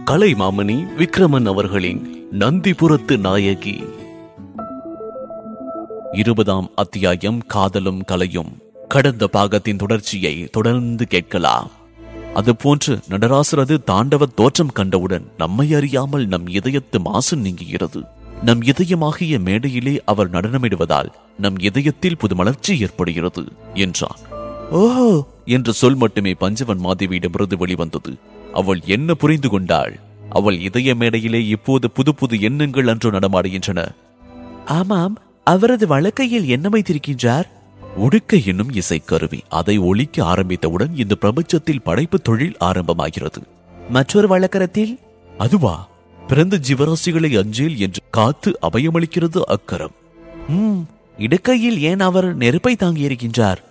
கலை மாமணி விக்ரமன் அவர்களின் நந்திபுரத்து நாயகி இருபதாம் அத்தியாயம் காதலும் கலையும் கடந்த பாகத்தின் தொடர்ச்சியை தொடர்ந்து கேட்கலாம் அதுபோன்று நடராசரது தாண்டவ தோற்றம் கண்டவுடன் நம்மை அறியாமல் நம் இதயத்து மாசு நீங்குகிறது நம் இதயமாகிய மேடையிலே அவர் நடனமிடுவதால் நம் இதயத்தில் புது மலர்ச்சி ஏற்படுகிறது என்றான் ஓஹோ என்ற சொல் மட்டுமே பஞ்சவன் மாதேவியிடமிருந்து வெளிவந்தது அவள் என்ன புரிந்து கொண்டாள் அவள் இதய மேடையிலே இப்போது புது புது எண்ணங்கள் அன்று நடமாடுகின்றன ஆமாம் அவரது வழக்கையில் என்ன வைத்திருக்கின்றார் உடுக்க என்னும் இசைக்கருவி அதை ஒலிக்க ஆரம்பித்தவுடன் இந்த பிரபஞ்சத்தில் படைப்பு தொழில் ஆரம்பமாகிறது மற்றொரு வழக்கரத்தில் அதுவா பிறந்த ஜீவராசிகளை அஞ்சேல் என்று காத்து அபயமளிக்கிறது அக்கரம் ம் இடுக்கையில் ஏன் அவர் நெருப்பை தாங்கியிருக்கின்றார்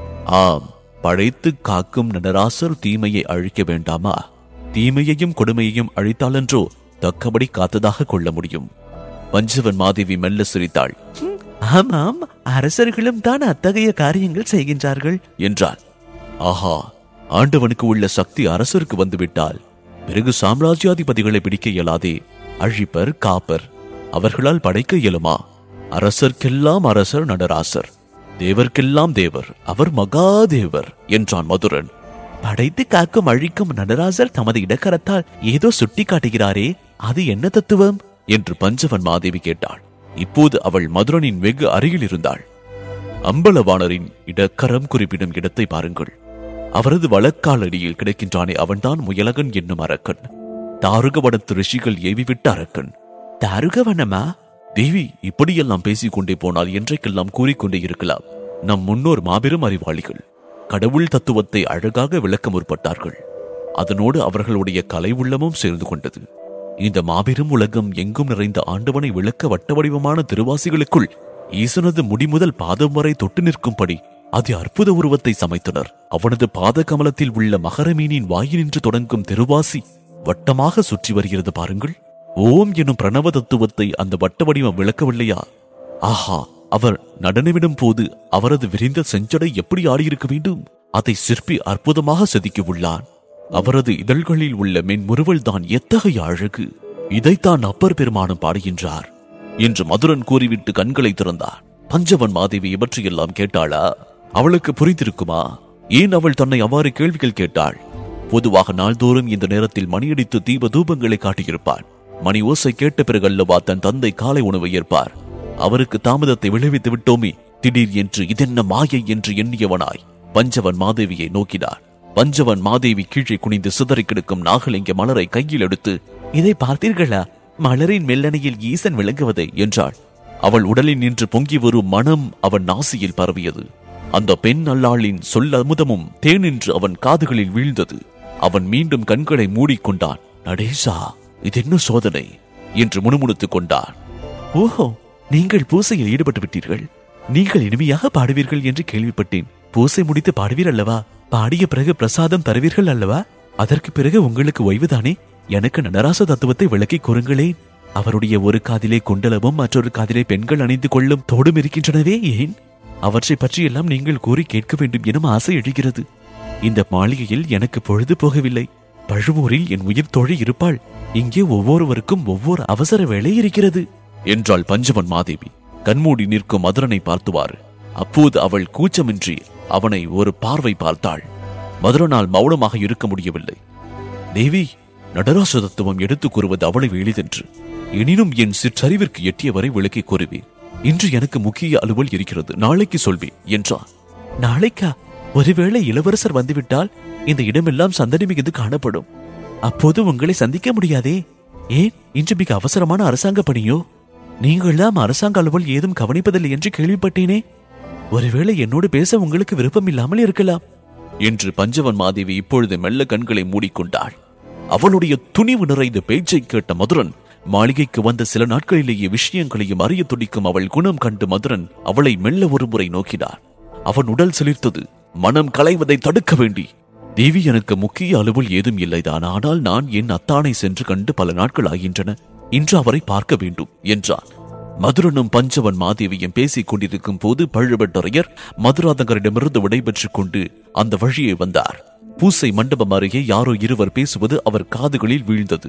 ஆம் படைத்து காக்கும் நடராசர் தீமையை அழிக்க வேண்டாமா தீமையையும் கொடுமையையும் அழித்தாலன்றோ தக்கபடி காத்ததாக கொள்ள முடியும் பஞ்சவன் மாதேவி மெல்ல சிரித்தாள் ஆமாம் அரசர்களும் தான் அத்தகைய காரியங்கள் செய்கின்றார்கள் என்றாள் ஆஹா ஆண்டவனுக்கு உள்ள சக்தி அரசருக்கு வந்துவிட்டால் பிறகு சாம்ராஜ்யாதிபதிகளை பிடிக்க இயலாதே அழிப்பர் காப்பர் அவர்களால் படைக்க இயலுமா அரசர்க்கெல்லாம் அரசர் நடராசர் தேவர்க்கெல்லாம் தேவர் அவர் மகாதேவர் என்றான் மதுரன் படைத்து காக்கும் அழிக்கும் நடராசர் தமது இடக்கரத்தால் ஏதோ சுட்டி காட்டுகிறாரே அது என்ன தத்துவம் என்று பஞ்சவன் மாதேவி கேட்டாள் இப்போது அவள் மதுரனின் வெகு அருகில் இருந்தாள் அம்பலவாணரின் இடக்கரம் குறிப்பிடும் இடத்தை பாருங்கள் அவரது வழக்கால் அடியில் கிடக்கின்றானே அவன்தான் முயலகன் என்னும் அரக்கன் தாருகவனத்து ரிஷிகள் ஏவிவிட்ட அரக்கன் தாருகவனமா தேவி இப்படியெல்லாம் பேசிக் கொண்டே போனால் என்றைக்கெல்லாம் கூறிக்கொண்டே இருக்கலாம் நம் முன்னோர் மாபெரும் அறிவாளிகள் கடவுள் தத்துவத்தை அழகாக விளக்க முற்பட்டார்கள் அதனோடு அவர்களுடைய கலை உள்ளமும் சேர்ந்து கொண்டது இந்த மாபெரும் உலகம் எங்கும் நிறைந்த ஆண்டவனை விளக்க வட்ட வடிவமான திருவாசிகளுக்குள் ஈசனது முடிமுதல் பாதம் வரை தொட்டு நிற்கும்படி அதி அற்புத உருவத்தை சமைத்தனர் அவனது பாத கமலத்தில் உள்ள மகரமீனின் வாயினின்று தொடங்கும் திருவாசி வட்டமாக சுற்றி வருகிறது பாருங்கள் ஓம் எனும் பிரணவ தத்துவத்தை அந்த வட்ட வடிவம் விளக்கவில்லையா ஆஹா அவர் நடனமிடும் போது அவரது விரிந்த செஞ்சடை எப்படி ஆடியிருக்க வேண்டும் அதை சிற்பி அற்புதமாக செதுக்கி உள்ளான் அவரது இதழ்களில் உள்ள மென்முறுவல் தான் எத்தகைய அழகு இதைத்தான் அப்பர் பெருமானும் பாடுகின்றார் என்று மதுரன் கூறிவிட்டு கண்களை திறந்தார் பஞ்சவன் மாதேவி இவற்றையெல்லாம் கேட்டாளா அவளுக்கு புரிந்திருக்குமா ஏன் அவள் தன்னை அவ்வாறு கேள்விகள் கேட்டாள் பொதுவாக நாள்தோறும் இந்த நேரத்தில் மணியடித்து தீப தூபங்களை காட்டியிருப்பாள் மணி ஓசை கேட்ட பிறகு அல்லவா தன் தந்தை காலை உணவை ஏற்பார் அவருக்கு தாமதத்தை விளைவித்து விட்டோமே திடீர் என்று இதென்ன மாயை என்று எண்ணியவனாய் பஞ்சவன் மாதேவியை நோக்கினார் பஞ்சவன் மாதேவி கீழே குனிந்து சிதறி கிடக்கும் நாகலிங்க மலரை கையில் எடுத்து இதை பார்த்தீர்களா மலரின் மெல்லணையில் ஈசன் விளங்குவதை என்றாள் அவள் உடலில் நின்று பொங்கி வரும் மனம் அவன் நாசியில் பரவியது அந்த பெண் அல்லாளின் சொல்ல அமுதமும் தேனின்று அவன் காதுகளில் வீழ்ந்தது அவன் மீண்டும் கண்களை மூடிக்கொண்டான் நடேசா இது என்ன சோதனை என்று முணுமுணுத்துக் கொண்டான் ஓஹோ நீங்கள் பூசையில் ஈடுபட்டு விட்டீர்கள் நீங்கள் இனிமையாக பாடுவீர்கள் என்று கேள்விப்பட்டேன் பூசை முடித்து பாடுவீர் அல்லவா பாடிய பிறகு பிரசாதம் தருவீர்கள் அல்லவா அதற்கு பிறகு உங்களுக்கு ஓய்வுதானே எனக்கு நடராச தத்துவத்தை விளக்கி கூறுங்களேன் அவருடைய ஒரு காதிலே குண்டலமும் மற்றொரு காதிலே பெண்கள் அணிந்து கொள்ளும் தோடும் இருக்கின்றனவே ஏன் அவற்றை பற்றியெல்லாம் நீங்கள் கூறி கேட்க வேண்டும் எனும் ஆசை எழுகிறது இந்த மாளிகையில் எனக்கு பொழுது போகவில்லை பழுவூரில் என் உயிர் தோழி இருப்பாள் இங்கே ஒவ்வொருவருக்கும் ஒவ்வொரு அவசர வேலை இருக்கிறது என்றாள் பஞ்சவன் மாதேவி கண்மூடி நிற்கும் மதுரனை பார்த்துவார் அப்போது அவள் கூச்சமின்றி அவனை ஒரு பார்வை பார்த்தாள் மதுரனால் மௌனமாக இருக்க முடியவில்லை தேவி நடராச தத்துவம் எடுத்துக் கூறுவது அவ்வளவு எளிதென்று எனினும் என் சிற்றறிவிற்கு எட்டியவரை விளக்கி கூறுவேன் இன்று எனக்கு முக்கிய அலுவல் இருக்கிறது நாளைக்கு சொல்வேன் என்றான் நாளைக்கா ஒருவேளை இளவரசர் வந்துவிட்டால் இந்த இடமெல்லாம் சந்தடி மிகுந்து காணப்படும் அப்போது உங்களை சந்திக்க முடியாதே ஏன் இன்று மிக அவசரமான அரசாங்க பணியோ நீங்கள்லாம் அரசாங்க அலுவல் ஏதும் கவனிப்பதில்லை என்று கேள்விப்பட்டேனே ஒருவேளை என்னோடு பேச உங்களுக்கு விருப்பம் இல்லாமல் இருக்கலாம் என்று பஞ்சவன் மாதேவி இப்பொழுது மெல்ல கண்களை மூடிக்கொண்டாள் அவளுடைய துணிவு நிறைந்த பேச்சை கேட்ட மதுரன் மாளிகைக்கு வந்த சில நாட்களிலேயே விஷயங்களையும் அறிய துடிக்கும் அவள் குணம் கண்டு மதுரன் அவளை மெல்ல ஒருமுறை நோக்கினார் அவன் உடல் சிலிர்த்தது மனம் களைவதை தடுக்க வேண்டி தேவி எனக்கு முக்கிய அலுவல் ஏதும் இல்லைதான் ஆனால் நான் என் அத்தானை சென்று கண்டு பல நாட்கள் ஆகின்றன இன்று அவரை பார்க்க வேண்டும் என்றான் மதுரனும் பஞ்சவன் மாதேவியும் பேசிக் கொண்டிருக்கும் போது பழுவட்டரையர் மதுராதகரிடமிருந்து விடைபெற்றுக் கொண்டு அந்த வழியே வந்தார் பூசை மண்டபம் அருகே யாரோ இருவர் பேசுவது அவர் காதுகளில் வீழ்ந்தது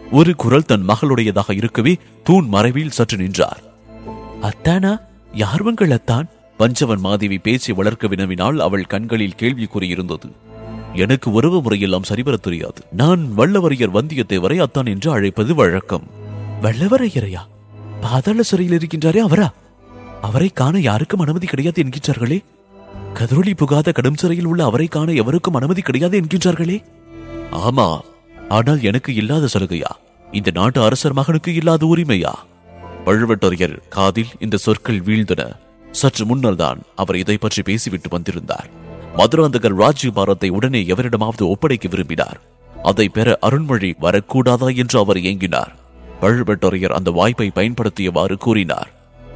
ஒரு குரல் தன் மகளுடையதாக இருக்கவே தூண் மறைவில் சற்று நின்றார் அத்தானா யார்வங்கள் அத்தான் பஞ்சவன் மாதேவி பேச்சை வளர்க்க வினவினால் அவள் கண்களில் கேள்விக்குறி இருந்தது எனக்கு உறவு முறையெல்லாம் சரிவர தெரியாது நான் வல்லவரையர் வந்தியத்தேவரை அத்தான் என்று அழைப்பது வழக்கம் வல்லவரையரையா பாதாள சிறையில் இருக்கின்றாரே அவரா அவரை காண யாருக்கும் அனுமதி கிடையாது என்கின்றார்களே கதிரொளி புகாத கடும் சிறையில் உள்ள அவரை காண எவருக்கும் அனுமதி கிடையாது என்கின்றார்களே ஆமா ஆனால் எனக்கு இல்லாத சலுகையா இந்த நாட்டு அரசர் மகனுக்கு இல்லாத உரிமையா பழுவட்டரையர் காதில் இந்த சொற்கள் வீழ்ந்தன சற்று முன்னர் தான் அவர் இதை பற்றி பேசிவிட்டு வந்திருந்தார் மதுராந்தகர் ராஜ்ய பாரத்தை உடனே எவரிடமாவது ஒப்படைக்க விரும்பினார் அதை பெற அருண்மொழி வரக்கூடாதா என்று அவர் ஏங்கினார் பழுவட்டரையர் அந்த வாய்ப்பை பயன்படுத்தியவாறு கூறினார்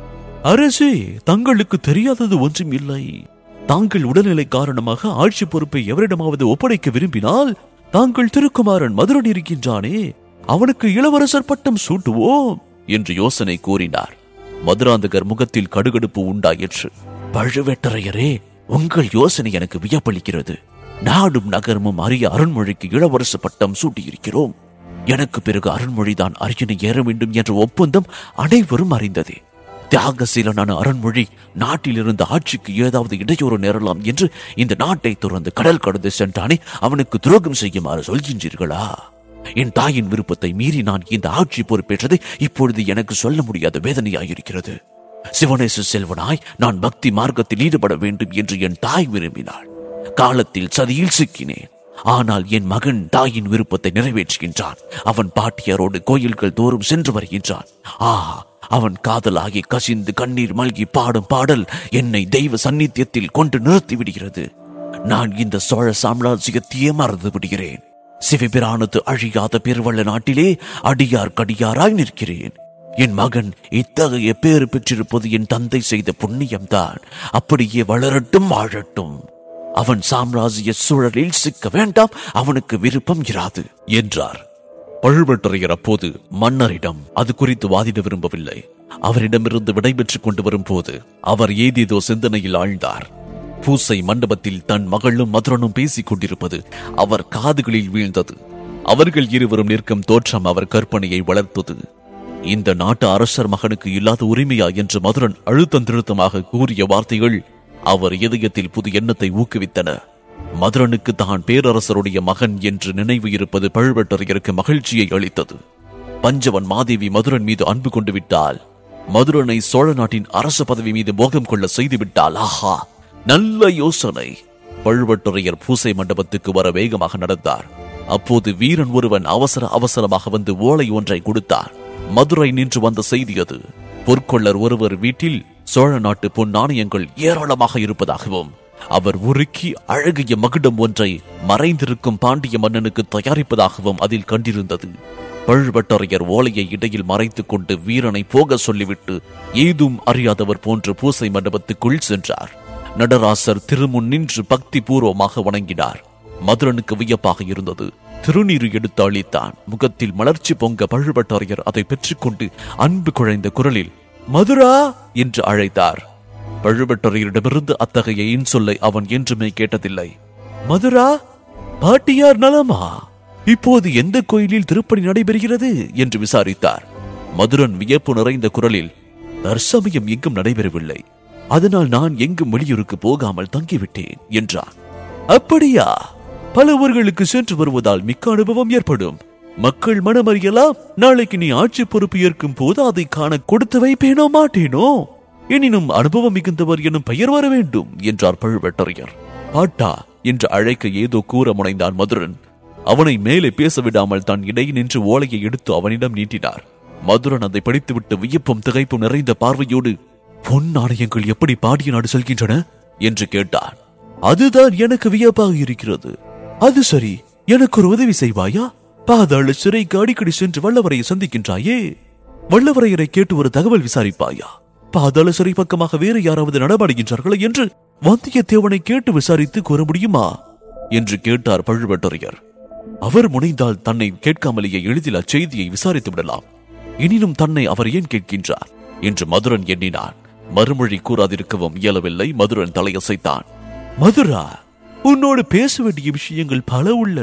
அரசே தங்களுக்கு தெரியாதது ஒன்றும் இல்லை தாங்கள் உடல்நிலை காரணமாக ஆட்சி பொறுப்பை எவரிடமாவது ஒப்படைக்க விரும்பினால் தாங்கள் திருக்குமாரன் மதுரன் இருக்கின்றானே அவனுக்கு இளவரசர் பட்டம் சூட்டுவோம் என்று யோசனை கூறினார் மதுராந்தகர் முகத்தில் கடுகடுப்பு உண்டாயிற்று பழுவேட்டரையரே உங்கள் யோசனை எனக்கு வியப்பளிக்கிறது நாடும் நகரமும் அறிய அருண்மொழிக்கு இளவரசு பட்டம் சூட்டியிருக்கிறோம் எனக்கு பிறகு அருண்மொழிதான் அரியணை ஏற வேண்டும் என்ற ஒப்பந்தம் அனைவரும் அறிந்ததே தியாகசீலனான அருண்மொழி நாட்டில் இருந்த ஆட்சிக்கு ஏதாவது இடையூறு நேரலாம் என்று இந்த நாட்டை துறந்து கடல் கடந்து சென்றானே அவனுக்கு துரோகம் செய்யுமாறு சொல்கின்றீர்களா என் தாயின் விருப்பத்தை மீறி நான் இந்த ஆட்சி பொறுப்பேற்றதை இப்பொழுது எனக்கு சொல்ல முடியாத வேதனையாயிருக்கிறது சிவனேசு செல்வனாய் நான் பக்தி மார்க்கத்தில் ஈடுபட வேண்டும் என்று என் தாய் விரும்பினாள் காலத்தில் சதியில் சிக்கினேன் ஆனால் என் மகன் தாயின் விருப்பத்தை நிறைவேற்றுகின்றான் அவன் பாட்டியாரோடு கோயில்கள் தோறும் சென்று வருகின்றான் ஆ அவன் காதலாகி கசிந்து கண்ணீர் மல்கி பாடும் பாடல் என்னை தெய்வ சந்நித்தியத்தில் கொண்டு நிறுத்தி விடுகிறது நான் இந்த சோழ சாம்ராஜ்யத்தையே மறந்து விடுகிறேன் சிவபிரானது அழியாத பெருவள்ள நாட்டிலே அடியார் கடியாராய் நிற்கிறேன் என் மகன் இத்தகைய பேறு பெற்றிருப்பது என் தந்தை செய்த புண்ணியம்தான் அப்படியே வளரட்டும் வாழட்டும் அவன் சாம்ராஜ்ய சூழலில் சிக்க வேண்டாம் அவனுக்கு விருப்பம் இராது என்றார் பழுவேட்டரையர் அப்போது மன்னரிடம் அது குறித்து வாதிட விரும்பவில்லை அவரிடமிருந்து விடைபெற்றுக் கொண்டு வரும்போது அவர் ஏதேதோ சிந்தனையில் ஆழ்ந்தார் பூசை மண்டபத்தில் தன் மகளும் மதுரனும் பேசிக் கொண்டிருப்பது அவர் காதுகளில் வீழ்ந்தது அவர்கள் இருவரும் நிற்கும் தோற்றம் அவர் கற்பனையை வளர்த்தது இந்த நாட்டு அரசர் மகனுக்கு இல்லாத உரிமையா என்று மதுரன் அழுத்தம் திருத்தமாக கூறிய வார்த்தைகள் அவர் இதயத்தில் புது எண்ணத்தை ஊக்குவித்தன மதுரனுக்கு தான் பேரரசருடைய மகன் என்று நினைவு இருப்பது பழுவேட்டரையருக்கு மகிழ்ச்சியை அளித்தது பஞ்சவன் மாதேவி மதுரன் மீது அன்பு கொண்டு விட்டால் மதுரனை சோழ நாட்டின் அரச பதவி மீது மோகம் கொள்ள செய்து விட்டால் ஆஹா நல்ல யோசனை பழுவட்டுறையர் பூசை மண்டபத்துக்கு வர வேகமாக நடந்தார் அப்போது வீரன் ஒருவன் அவசர அவசரமாக வந்து ஓலை ஒன்றை கொடுத்தார் மதுரை நின்று வந்த செய்தி அது பொற்கொள்ளர் ஒருவர் வீட்டில் சோழ நாட்டு பொன் நாணயங்கள் ஏராளமாக இருப்பதாகவும் அவர் உருக்கி அழகிய மகுடம் ஒன்றை மறைந்திருக்கும் பாண்டிய மன்னனுக்கு தயாரிப்பதாகவும் அதில் கண்டிருந்தது பழுவட்டரையர் ஓலையை இடையில் மறைத்துக் கொண்டு வீரனை போக சொல்லிவிட்டு ஏதும் அறியாதவர் போன்று பூசை மண்டபத்துக்குள் சென்றார் நடராசர் திருமுன் நின்று பக்தி பூர்வமாக வணங்கினார் மதுரனுக்கு வியப்பாக இருந்தது திருநீரு எடுத்து அளித்தான் முகத்தில் மலர்ச்சி பொங்க பழுவட்டரையர் அதை பெற்றுக்கொண்டு அன்பு குழைந்த குரலில் மதுரா என்று அழைத்தார் பழுவட்டரையரிடமிருந்து அத்தகைய இன்சொல்லை அவன் என்றுமே கேட்டதில்லை மதுரா பாட்டியார் நலமா இப்போது எந்த கோயிலில் திருப்பணி நடைபெறுகிறது என்று விசாரித்தார் மதுரன் வியப்பு நிறைந்த குரலில் தற்சமயம் எங்கும் நடைபெறவில்லை அதனால் நான் எங்கும் வெளியூருக்கு போகாமல் தங்கிவிட்டேன் என்றான் அப்படியா பல ஊர்களுக்கு சென்று வருவதால் மிக்க அனுபவம் ஏற்படும் மக்கள் மனமறியலாம் நாளைக்கு நீ ஆட்சி பொறுப்பு ஏற்கும் போது அதை காண கொடுத்து வைப்பேனோ மாட்டேனோ எனினும் அனுபவம் மிகுந்தவர் எனும் பெயர் வர வேண்டும் என்றார் பழுவேட்டரையர் பாட்டா என்று அழைக்க ஏதோ கூற முனைந்தான் மதுரன் அவனை மேலே பேச விடாமல் தான் இடை நின்று ஓலையை எடுத்து அவனிடம் நீட்டினார் மதுரன் அதை படித்துவிட்டு வியப்பும் திகைப்பும் நிறைந்த பார்வையோடு பொன் நாணயங்கள் எப்படி பாடிய நாடு செல்கின்றன என்று கேட்டார் அதுதான் எனக்கு வியப்பாக இருக்கிறது அது சரி எனக்கு ஒரு உதவி செய்வாயா பாதாள சிறைக்கு அடிக்கடி சென்று வல்லவரையை சந்திக்கின்றாயே வல்லவரையரை கேட்டு ஒரு தகவல் விசாரிப்பாயா பாதாள சிறை பக்கமாக வேறு யாராவது நடமாடுகின்றார்களா என்று வந்தியத்தேவனை கேட்டு விசாரித்து கூற முடியுமா என்று கேட்டார் பழுவேட்டரையர் அவர் முனைந்தால் தன்னை கேட்காமலேயே எளிதில் அச்செய்தியை விசாரித்து விடலாம் எனினும் தன்னை அவர் ஏன் கேட்கின்றார் என்று மதுரன் எண்ணினான் மறுமொழி கூறாதிருக்கவும் இயலவில்லை மதுரன் தலையசைத்தான் மதுரா உன்னோடு பேச வேண்டிய விஷயங்கள் பல உள்ளன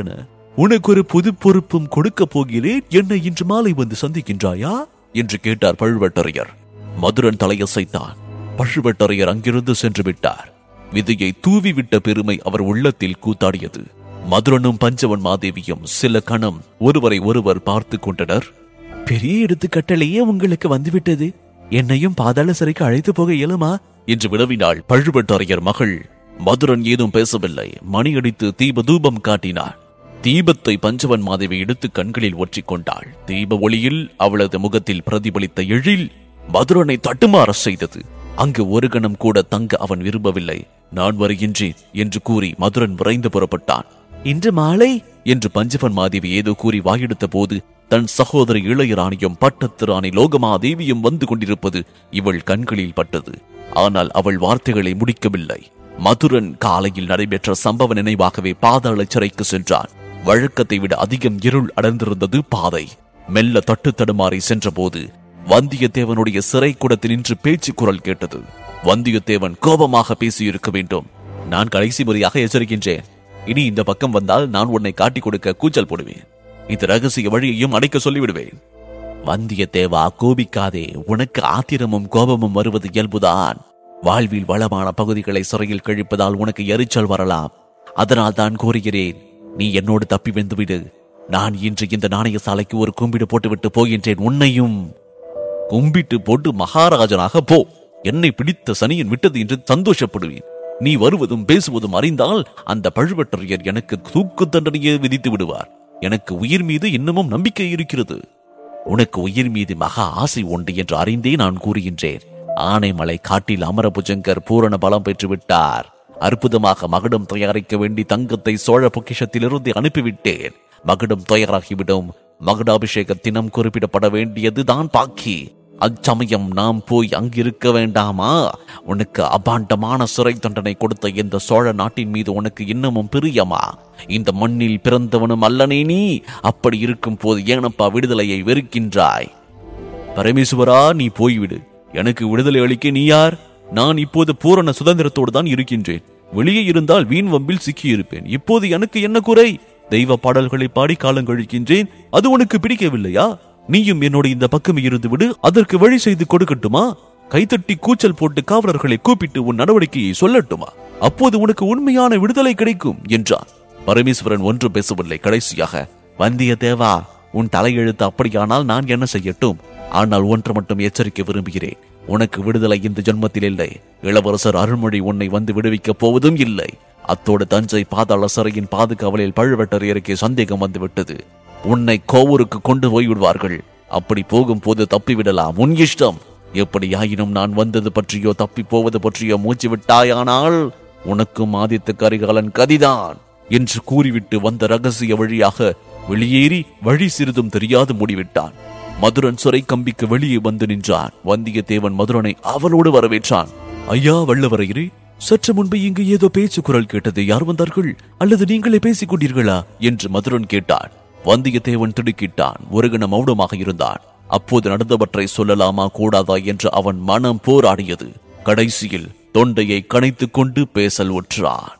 உனக்கு ஒரு புது பொறுப்பும் கொடுக்க போகிறேன் என்னை இன்று மாலை வந்து சந்திக்கின்றாயா என்று கேட்டார் பழுவேட்டரையர் மதுரன் தலையசைத்தான் பழுவேட்டரையர் அங்கிருந்து சென்று விட்டார் விதியை தூவிவிட்ட பெருமை அவர் உள்ளத்தில் கூத்தாடியது மதுரனும் பஞ்சவன் மாதேவியும் சில கணம் ஒருவரை ஒருவர் பார்த்து கொண்டனர் பெரிய எடுத்துக்கட்டளையே உங்களுக்கு வந்துவிட்டது என்னையும் பாதாள சிறைக்கு அழைத்து போக இயலுமா என்று வினவினாள் பழுவேட்டரையர் மகள் மதுரன் ஏதும் பேசவில்லை மணியடித்து தீப தூபம் காட்டினாள் தீபத்தை பஞ்சவன் மாதேவி எடுத்து கண்களில் ஒற்றிக் கொண்டாள் தீப ஒளியில் அவளது முகத்தில் பிரதிபலித்த எழில் மதுரனை தட்டுமாற செய்தது அங்கு ஒரு கணம் கூட தங்க அவன் விரும்பவில்லை நான் வருகின்றேன் என்று கூறி மதுரன் விரைந்து புறப்பட்டான் இன்று மாலை என்று பஞ்சவன் மாதேவி ஏதோ கூறி வாயெடுத்த போது தன் சகோதரி இளையராணியும் பட்டத்து ராணி லோகமாதேவியும் வந்து கொண்டிருப்பது இவள் கண்களில் பட்டது ஆனால் அவள் வார்த்தைகளை முடிக்கவில்லை மதுரன் காலையில் நடைபெற்ற சம்பவ நினைவாகவே பாதாள சிறைக்கு சென்றான் வழக்கத்தை விட அதிகம் இருள் அடர்ந்திருந்தது பாதை மெல்ல தட்டு தடுமாறி சென்றபோது வந்தியத்தேவனுடைய சிறை கூடத்தில் நின்று பேச்சு குரல் கேட்டது வந்தியத்தேவன் கோபமாக பேசியிருக்க வேண்டும் நான் கடைசி முறையாக எச்சரிக்கின்றேன் இனி இந்த பக்கம் வந்தால் நான் உன்னை காட்டிக் கொடுக்க கூச்சல் போடுவேன் இந்த ரகசிய வழியையும் அடைக்க சொல்லிவிடுவேன் வந்தியத்தேவா கோபிக்காதே உனக்கு ஆத்திரமும் கோபமும் வருவது இயல்புதான் வாழ்வில் வளமான பகுதிகளை சிறையில் கழிப்பதால் உனக்கு எரிச்சல் வரலாம் அதனால் தான் கூறுகிறேன் நீ என்னோடு தப்பி வந்துவிடு நான் இன்று இந்த நாணய சாலைக்கு ஒரு கும்பிடு போட்டுவிட்டு போகின்றேன் உன்னையும் கும்பிட்டு போட்டு மகாராஜனாக போ என்னை பிடித்த சனியன் விட்டது என்று சந்தோஷப்படுவேன் நீ வருவதும் பேசுவதும் அறிந்தால் அந்த பழுவற்றரையர் எனக்கு தூக்கு தண்டனையை விதித்து விடுவார் எனக்கு உயிர் மீது இன்னமும் நம்பிக்கை இருக்கிறது உனக்கு உயிர் மீது மகா ஆசை உண்டு என்று அறிந்தே நான் கூறுகின்றேன் ஆனைமலை காட்டில் அமரபுஜங்கர் பூரண பலம் பெற்று விட்டார் அற்புதமாக மகுடம் தயாரிக்க வேண்டி தங்கத்தை சோழ பொக்கிஷத்திலிருந்து அனுப்பிவிட்டேன் மகுடம் தயாராகிவிடும் மகுடாபிஷேக தினம் குறிப்பிடப்பட வேண்டியது தான் பாக்கி அச்சமயம் நாம் போய் அங்கிருக்க வேண்டாமா உனக்கு அபாண்டமான சிறை தண்டனை கொடுத்த இந்த சோழ நாட்டின் மீது உனக்கு இன்னமும் பிரியமா இந்த மண்ணில் பிறந்தவனும் அல்லனே நீ அப்படி இருக்கும் போது ஏனப்பா விடுதலையை வெறுக்கின்றாய் பரமேஸ்வரா நீ போய்விடு எனக்கு விடுதலை அளிக்க நீ யார் நான் இப்போது பூரண சுதந்திரத்தோடு தான் இருக்கின்றேன் வெளியே இருந்தால் வீண் வம்பில் சிக்கியிருப்பேன் இப்போது எனக்கு என்ன குறை தெய்வ பாடல்களை பாடி காலம் கழிக்கின்றேன் அது உனக்கு பிடிக்கவில்லையா நீயும் என்னோட இந்த பக்கம் இருந்து விடு அதற்கு வழி செய்து கொடுக்கட்டுமா கைத்தட்டி கூச்சல் போட்டு காவலர்களை கூப்பிட்டு உன் நடவடிக்கையை சொல்லட்டுமா அப்போது உனக்கு உண்மையான விடுதலை கிடைக்கும் என்றார் பரமேஸ்வரன் ஒன்றும் பேசவில்லை கடைசியாக வந்தியத்தேவா உன் தலையெழுத்து அப்படியானால் நான் என்ன செய்யட்டும் ஆனால் ஒன்று மட்டும் எச்சரிக்க விரும்புகிறேன் உனக்கு விடுதலை இந்த ஜென்மத்தில் இல்லை இளவரசர் அருள்மொழி உன்னை வந்து விடுவிக்கப் போவதும் இல்லை அத்தோடு தஞ்சை பாதாள சிறையின் பாதுகாவலில் பழுவேட்டரையருக்கே சந்தேகம் வந்துவிட்டது உன்னை கோவூருக்கு கொண்டு போய் விடுவார்கள் அப்படி போகும்போது தப்பிவிடலாம் உன் இஷ்டம் எப்படியாயினும் நான் வந்தது பற்றியோ தப்பி போவது பற்றியோ மூச்சு விட்டாயானால் உனக்கும் ஆதித்த கரிகாலன் கதிதான் என்று கூறிவிட்டு வந்த ரகசிய வழியாக வெளியேறி வழி சிறிதும் தெரியாது மூடிவிட்டான் மதுரன் சிறை கம்பிக்கு வெளியே வந்து நின்றான் வந்தியத்தேவன் மதுரனை அவளோடு வரவேற்றான் ஐயா வல்லவரையரே சற்று முன்பு இங்கு ஏதோ பேச்சு குரல் கேட்டது யார் வந்தார்கள் அல்லது நீங்களே பேசிக் கொண்டீர்களா என்று மதுரன் கேட்டான் வந்தியத்தேவன் திடுக்கிட்டான் ஒரு கண மௌனமாக இருந்தான் அப்போது நடந்தவற்றை சொல்லலாமா கூடாதா என்று அவன் மனம் போராடியது கடைசியில் தொண்டையை கனைத்துக் கொண்டு பேசல் உற்றான்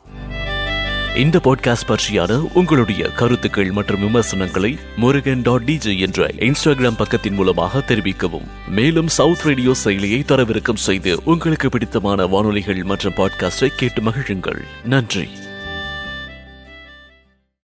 இந்த பாட்காஸ்ட் பற்றியான உங்களுடைய கருத்துக்கள் மற்றும் விமர்சனங்களை முருகன் டாட் டிஜே என்ற இன்ஸ்டாகிராம் பக்கத்தின் மூலமாக தெரிவிக்கவும் மேலும் சவுத் ரேடியோ செயலியை தரவிறக்கம் செய்து உங்களுக்கு பிடித்தமான வானொலிகள் மற்றும் பாட்காஸ்டை கேட்டு மகிழுங்கள் நன்றி